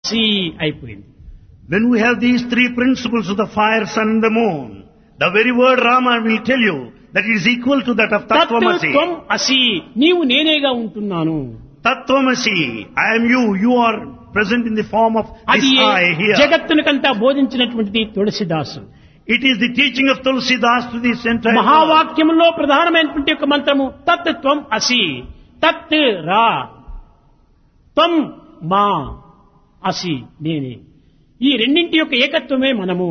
C అయిపోయింది When we have these three principles of the fire, sun and the moon, the very word Rama will tell you that it is equal to that of తత్ Tattvamasi. త్వం అసి నీవు నేనేగా ఉంటున్నాను Tattvamasi, I am you, you are present in the form of అది this I here. జగత్తునికంతా బోధించినటువంటిది తులసిదాసు It is the teaching of Tulsidas to this entire world. మహావాక్యములో ప్రధానమైనటువంటి ఒక మంత్రము తత్ త్వం అసి తత్ రా త్వం మా అసి నేనే ఈ రెండింటి యొక్క ఏకత్వమే మనము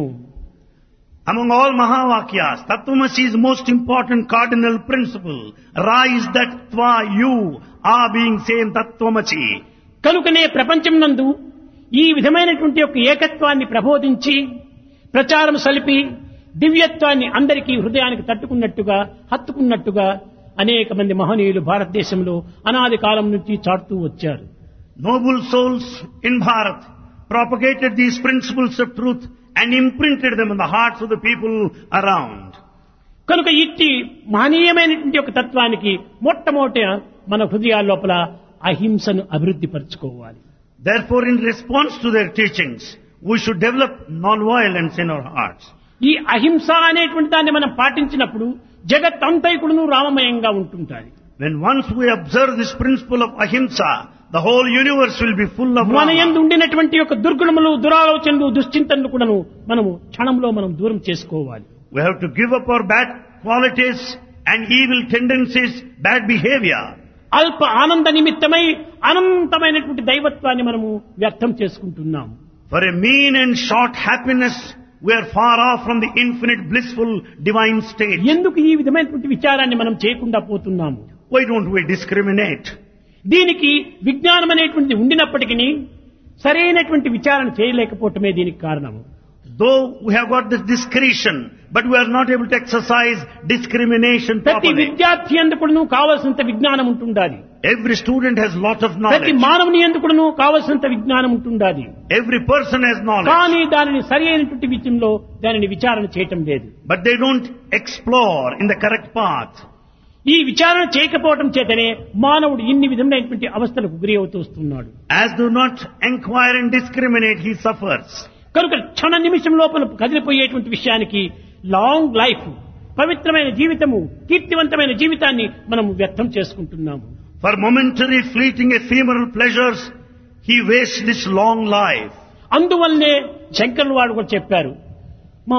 Among all Mahavakyas, Tattvamasi is most important cardinal principle. Ra is that Tva, you, are being same Tattvamasi. కనుకనే ప్రపంచం నందు ఈ విధమైనటువంటి యొక్క ఏకత్వాన్ని ప్రబోధించి ప్రచారం సలిపి దివ్యత్వాన్ని అందరికీ హృదయానికి తట్టుకున్నట్టుగా హత్తుకున్నట్టుగా అనేక మంది మహనీయులు భారతదేశంలో అనాది కాలం నుంచి చాటుతూ వచ్చారు Noble souls in Bharat propagated these principles of truth and imprinted them in the hearts of the people around. కనుక ఇట్టి మహనీయమైనటువంటి ఒక తత్వానికి మొట్టమొదట మన హృదయాల లోపల అహింసను అభివృద్ధి పరచుకోవాలి Therefore, in response to their teachings, we should develop non-violence in our hearts. ఈ అహింస అనేటువంటి దాన్ని మనం పాటించినప్పుడు జగత్ అంతైకుడును రామమయంగా ఉంటుంటాయి When once we observe this principle of ahimsa, the whole universe will be full of మన Rama. యందు ఉండినటువంటి యొక్క దుర్గుణములు దురాలోచనలు దుశ్చింతనలు కూడాను మనము క్షణంలో మనం దూరం చేసుకోవాలి We have to give up our bad qualities and evil tendencies, bad behavior. అల్ప ఆనంద నిమిత్తమై అనంతమైనటువంటి దైవత్వాన్ని మనము వ్యర్థం చేసుకుంటున్నాము For a mean and short happiness, we are far off from the infinite blissful divine state. ఎందుకు ఈ విధమైనటువంటి విచారాన్ని మనం చేయకుండా పోతున్నాము Why don't we discriminate? దీనికి విజ్ఞానం అనేటువంటిది ఉండినప్పటికీ సరైనటువంటి విచారణ చేయలేకపోవటమే దీనికి కారణము Though we have got this discretion, but we are not able to exercise discrimination ప్రతి properly. విద్యార్థి ఎందుకును కావలసినంత విజ్ఞానం ఉంటుండాలి Every student has lot of ప్రతి knowledge. మానవుని ఎందుకును కావలసినంత విజ్ఞానం ఉంటుండాలి Every person has knowledge. కానీ దానిని సరి అయినటువంటి విషయంలో దానిని విచారణ చేయటం లేదు But they don't explore in the correct path. ఈ విచారణ చేయకపోవటం చేతనే మానవుడు ఇన్ని విధమైనటువంటి అవస్థలకు గురి అవుతూ వస్తున్నాడు As do not inquire and discriminate, he suffers. కనుక క్షణ నిమిషం లోపల కదిలిపోయేటువంటి విషయానికి లాంగ్ లైఫ్ పవిత్రమైన జీవితము కీర్తివంతమైన జీవితాన్ని మనం వ్యర్థం చేసుకుంటున్నాము For momentary fleeting ephemeral pleasures, he wastes this long life. అందువల్లనే శంకరులు వాడు కూడా చెప్పారు